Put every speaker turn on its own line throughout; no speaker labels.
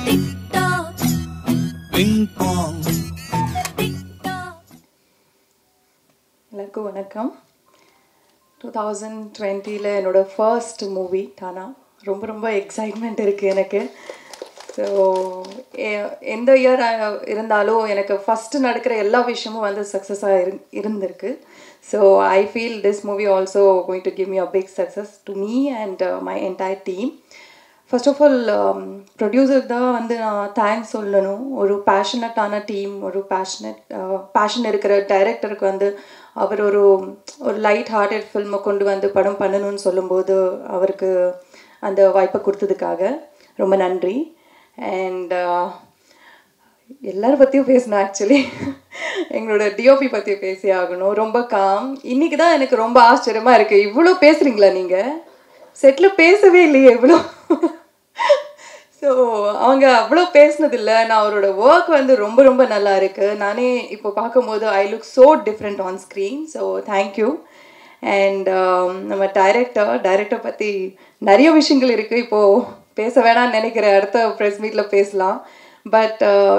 Ping pong.
எல்லாருக்கும் வணக்கம் two thousand டுவெண்ட்டியில் என்னோட ஃபர்ஸ்ட் மூவி தானா ரொம்ப ரொம்ப எக்ஸைட்மெண்ட் இருக்குது எனக்கு ஸோ எந்த இயர் இருந்தாலும் எனக்கு ஃபஸ்ட்டு நடக்கிற எல்லா விஷயமும் வந்து சக்ஸஸாக இரு இருந்திருக்கு so I feel this movie also going to give me a big success to me and my entire team first of all producer தான் வந்து நான் தேங்க்ஸ் சொல்லணும் ஒரு பேஷனட்டான டீம் ஒரு பேஷனட் பேஷன் இருக்கிற டைரக்டருக்கு வந்து அவர் ஒரு ஒரு லைட் ஹார்ட்டட் ஃபில்மை கொண்டு வந்து படம் பண்ணணும்னு சொல்லும்போது அவருக்கு அந்த வாய்ப்பை கொடுத்ததுக்காக ரொம்ப நன்றி அண்ட் எல்லாரும் பற்றியும் பேசணும் ஆக்சுவலி எங்களோட டிஓபி பற்றி பேசி ஆகணும் ரொம்ப காம் இன்னைக்கு தான் எனக்கு ரொம்ப ஆச்சரியமாக இருக்குது இவ்வளோ பேசுகிறீங்களா நீங்கள் செட்டில் பேசவே இல்லையே இவ்வளோ ஸோ அவங்க அவ்வளோ பேசினதில்ல நான் அவரோட ஒர்க் வந்து ரொம்ப ரொம்ப நல்லா இருக்கு நானே இப்போ பார்க்கும்போது I look so different on screen so thank you and நம்ம டைரக்டர் டைரக்டர் பற்றி நிறைய விஷயங்கள் இருக்குது இப்போது பேச வேணாம்னு நினைக்கிற அடுத்த ப்ரெஸ் மீட்டில் பேசலாம் பட்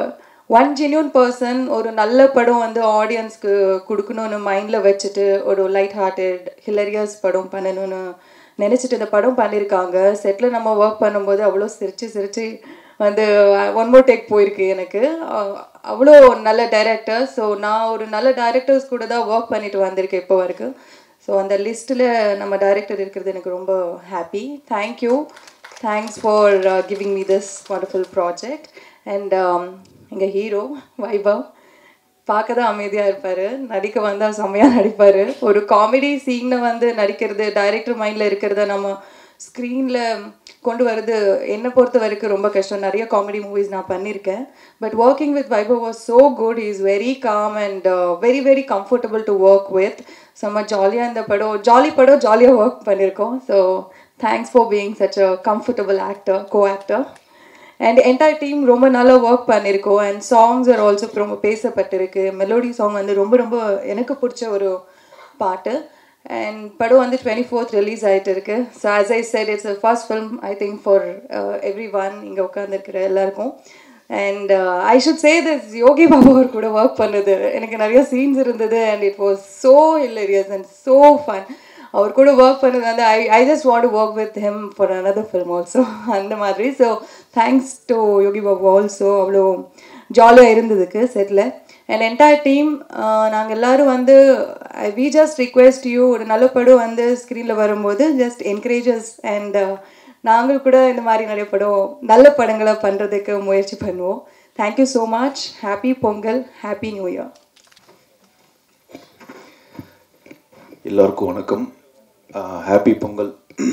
ஒன் ஜென்யூன் பர்சன் ஒரு நல்ல படம் வந்து ஆடியன்ஸ்க்கு கொடுக்கணும்னு மைண்டில் வச்சுட்டு ஒரு லைட் ஹார்ட்டட் ஹிலரியஸ் படம் பண்ணணும்னு நினச்சிட்டு இந்த படம் பண்ணியிருக்காங்க செட்டில் நம்ம ஒர்க் பண்ணும்போது அவ்வளோ சிரித்து சிரித்து வந்து ஒன் மோர் டேக் போயிருக்கு எனக்கு அஹ் அவ்வளோ நல்ல டைரக்டர் ஸோ நான் ஒரு நல்ல டைரக்டர்ஸ் கூட தான் ஒர்க் பண்ணிட்டு வந்திருக்கேன் இப்போ வரைக்கும் ஸோ அந்த லிஸ்ட்டில் நம்ம டைரக்டர் இருக்கிறது எனக்கு ரொம்ப happy thank you thanks for giving me this wonderful project and எங்கள் ஹீரோ வைபவ் பார்க்க தான் அமைதியாக இருப்பார் நடிக்க வந்தால் செம்மையாக நடிப்பார் ஒரு காமெடி சீனை வந்து நடிக்கிறது டைரக்டர் மைண்டில் இருக்கிறத நம்ம ஸ்க்ரீனில் கொண்டு வரது என்னை பொறுத்த வரைக்கும் ரொம்ப கஷ்டம் நிறைய காமெடி மூவிஸ் நான் பண்ணியிருக்கேன் but working with Vaibhav was so good is very calm and very very comfortable to work with செம்ம ஜாலியாக இந்த படம் ஜாலி படம் ஜாலியாக ஒர்க் பண்ணியிருக்கோம் so thanks for being such a comfortable actor co actor and entire team ரொம்ப நல்லா work பண்ணியிருக்கோம் அண்ட் சாங்ஸ் ஆர் ஆல்சோ ரொம்ப பேசப்பட்டிருக்கு மெலோடி சாங் வந்து ரொம்ப ரொம்ப எனக்கு பிடிச்ச ஒரு பாட்டு அண்ட் படம் வந்து டுவெண்ட்டி ஃபோர்த் ரிலீஸ் ஆகிட்டு இருக்கு so as I said it's first film I think for every one இங்கே உட்காந்துருக்கிற எல்லாருக்கும் and I should say this Yogi Babu அவர் கூட ஒர்க் பண்ணது எனக்கு நிறைய சீன்ஸ் இருந்தது and it was so hilarious and so fun அவர் கூட ஒர்க் பண்ணது வந்து I I just want work with him for another film also அந்த மாதிரி so thanks to Yogi Babu also அவ்வளோ ஜாலியாக இருந்ததுக்கு செட்டில் அண்ட் என்டையர் டீம் நாங்கள் எல்லோரும் வந்து வி ஜஸ்ட் ரிக்வெஸ்ட் யூ ஒரு நல்ல படம் வந்து ஸ்க்ரீனில் வரும்போது ஜஸ்ட் என்கரேஜஸ் அண்ட் நாங்கள் கூட இந்த மாதிரி நிறைய படம் நல்ல படங்களை பண்ணுறதுக்கு முயற்சி பண்ணுவோம் thank you so much happy Pongal happy new year
எல்லோருக்கும் வணக்கம் ஹாப்பி பொங்கல்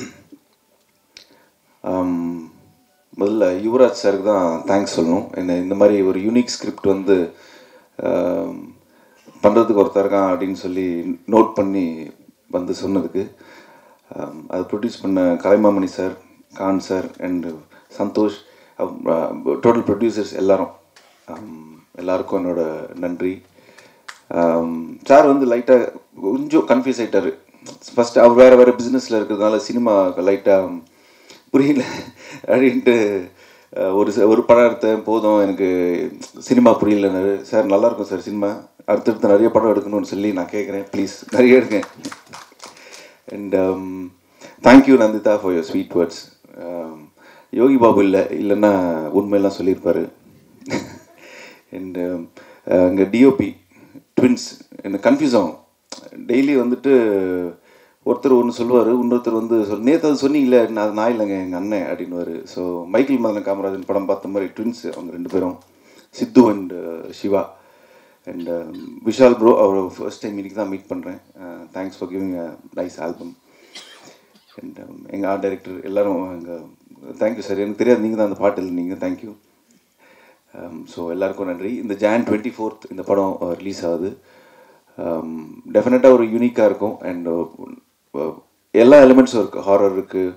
ஆம், முதல்ல யுவராஜ் சாருக்கு தான் தேங்க்ஸ் சொல்லணும் என்ன இந்த மாதிரி ஒரு யூனிக் ஸ்கிரிப்ட் வந்து ஆம், பண்ணுறதுக்கு ஒருத்தர் இருக்கான் அப்படின்னு சொல்லி நோட் பண்ணி வந்து சொன்னதுக்கு ஆம், அதை ப்ரொடியூஸ் பண்ண Kalaimamani sir Khan sir and Santhosh total producers எல்லாரும் ஆம், எல்லாருக்கும் என்னோட நன்றி சார் வந்து லைட்டாக கொஞ்சம் கன்ஃபியூஸ் ஆகிட்டார் ஃபஸ்ட் அவர் வேறு வேறு பிஸ்னஸில் இருக்கிறதுனால சினிமா லைட்டாக புரியல அப்படின்ட்டு அஹ், ஒரு ச- ஒரு படம் எடுத்தேன் போதும் எனக்கு சினிமா புரியலன்னாரு சார் நல்லாயிருக்கும் சார் சினிமா அடுத்தடுத்து நிறைய படம் எடுக்கணும்னு சொல்லி நான் கேட்குறேன் ப்ளீஸ் நிறைய எடுங்க and thank you Nandita for your sweet words Yogi Babu இல்லை இல்லைன்னா உண்மையெல்லாம் சொல்லியிருப்பாரு அண்ட் இங்கே டிஓபி ட்வின்ஸ் எனக்கு கன்ஃபியூஸ் ஆகும் டெய்லி வந்துட்டு ஒருத்தர் ஒன்று சொல்லுவார் இன்னொருத்தர் வந்து சொல் நேற்று அது சொன்னீங்களே நான் அது நான் இல்லைங்க எங்கள் அண்ணன் அப்படின்னுவார் ஸோ மைக்கேல் மதன காமராஜன் படம் பார்த்த மாதிரி ட்வின்ஸ் அவங்க ரெண்டு பேரும் Sidhu and Siva and Vishal bro அவர் ஃபர்ஸ்ட் டைம் இன்னைக்கு தான் மீட் பண்ணுறேன் thanks for giving a nice album and எங்கள் ஆர்ட் டைரக்டர் எல்லாரும் எங்கள் தேங்க்யூ சார் எனக்கு தெரியாது நீங்கள் தான் அந்த பாட்டு எழுதுனீங்க தேங்க்யூ ஸோ எல்லாருக்கும் நன்றி இந்த ஜான் டுவெண்ட்டி ஃபோர்த் இந்த படம் ரிலீஸ் ஆகுது டெஃபினட்டாக ஒரு யூனிக்காக இருக்கும் அண்ட் எல்லா எலிமெண்ட்ஸும் இருக்குது ஹாரர் இருக்குது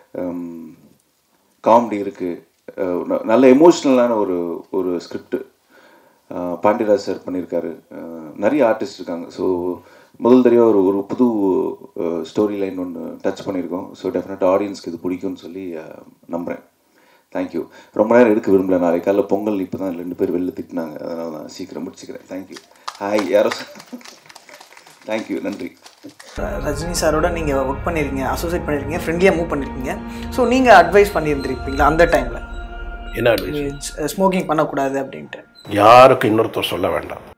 காமெடி இருக்குது நல்ல எமோஷ்னலான ஒரு ஒரு ஸ்கிரிப்ட் பாண்டியராஜ் சார் பண்ணியிருக்காரு அஹ், நிறைய ஆர்டிஸ்ட் இருக்காங்க ஸோ முதல் தடவையாக ஒரு ஒரு புது ஸ்டோரி லைன் ஒன்று டச் பண்ணியிருக்கோம் ஸோ டெஃபினட்டாக ஆடியன்ஸ்க்கு இது பிடிக்கும்னு சொல்லி அஹ், நம்புகிறேன் தேங்க்யூ ரொம்ப நேரம் எடுக்க விரும்பல நாளைக்கு காலைல பொங்கல் இப்போ தான் ரெண்டு பேர் வெளில திட்டினாங்க அதனால நான் சீக்கிரம் முடிச்சுக்கிறேன் தேங்க்யூ ஹாய் யாரோ தேங்க்யூ நன்றி
ரஜினி சாரோட நீங்கள் ஒர்க் பண்ணியிருக்கீங்க அசோசியேட் பண்ணியிருக்கீங்க ஃப்ரெண்ட்லியாக மூவ் பண்ணியிருக்கீங்க ஸோ நீங்கள் அட்வைஸ் பண்ணியிருந்திருப்பீங்களா அந்த டைமில்
என்ன அட்வைஸ்
ஸ்மோக்கிங் பண்ணக்கூடாது அப்படின்ட்டு
யாருக்கும் இன்னொருத்தர் சொல்ல வேண்டாம்